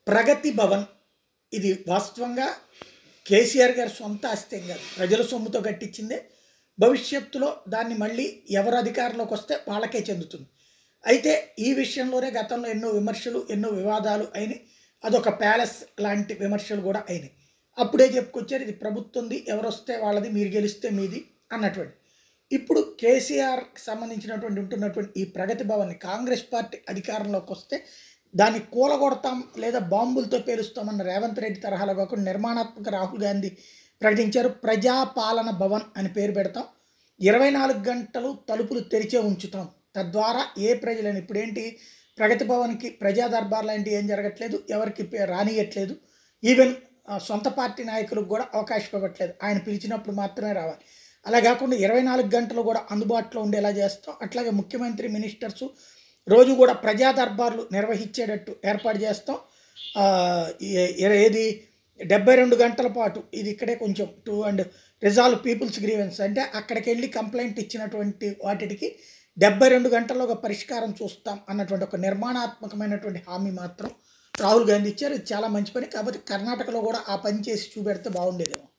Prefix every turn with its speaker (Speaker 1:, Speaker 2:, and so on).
Speaker 1: ప్రగతి భవన్ ఇది వాస్తవంగా కేసీఆర్ గారి సొంత ఆస్తి ఏం కాదు ప్రజల సొమ్ముతో కట్టించిందే భవిష్యత్తులో దాన్ని మళ్ళీ ఎవరు అధికారంలోకి వస్తే వాళ్ళకే చెందుతుంది అయితే ఈ విషయంలోనే గతంలో ఎన్నో విమర్శలు ఎన్నో వివాదాలు అయినాయి అదొక ప్యాలెస్ లాంటి విమర్శలు కూడా అయినాయి అప్పుడే చెప్పుకొచ్చారు ఇది ప్రభుత్వంది ఎవరు వస్తే వాళ్ళది మీరు గెలిస్తే మీది అన్నటువంటి ఇప్పుడు కేసీఆర్కి సంబంధించినటువంటి ఉంటున్నటువంటి ఈ ప్రగతి భవన్ని కాంగ్రెస్ పార్టీ అధికారంలోకి వస్తే దాన్ని కూలగొడతాం లేదా బాంబులతో పేలుస్తామన్న రేవంత్ రెడ్డి తరహాలో కాకుండా నిర్మాణాత్మక రాహుల్ గాంధీ ప్రకటించారు ప్రజాపాలన భవన్ అని పేరు పెడతాం ఇరవై నాలుగు గంటలు తలుపులు తెరిచే ఉంచుతాం తద్వారా ఏ ప్రజలని ఇప్పుడేంటి ప్రగతి భవన్కి ప్రజా దర్బార్ లాంటివి ఏం జరగట్లేదు ఎవరికి పే- రానియట్లేదు ఈవెన్ ఆ, సొంత పార్టీ నాయకులకు కూడా అవకాశం ఇవ్వట్లేదు ఆయన పిలిచినప్పుడు మాత్రమే రావాలి అలా కాకుండా ఇరవై నాలుగు గంటలు కూడా అందుబాటులో ఉండేలా చేస్తాం అట్లాగే ముఖ్యమంత్రి మినిస్టర్స్ రోజు కూడా ప్రజా దర్బార్లు నిర్వహించేటట్టు ఏర్పాటు చేస్తాం ఆ, ఏ- ఏ- ఏది డెబ్బై రెండు గంటల పాటు ఇది ఇక్కడే కొంచెం to and resolve people's grievances అంటే అక్కడికి వెళ్ళి కంప్లైంట్ ఇచ్చినటువంటి వాటికి డెబ్బై రెండు గంటల్లో ఒక పరిష్కారం చూస్తాం అన్నటువంటి ఒక నిర్మాణాత్మకమైనటువంటి హామీ మాత్రం రాహుల్ గాంధీ ఇచ్చారు ఇది చాలా మంచి పని కాకపోతే కర్ణాటకలో కూడా ఆ పని చేసి చూపెడితే బాగుండేదేమో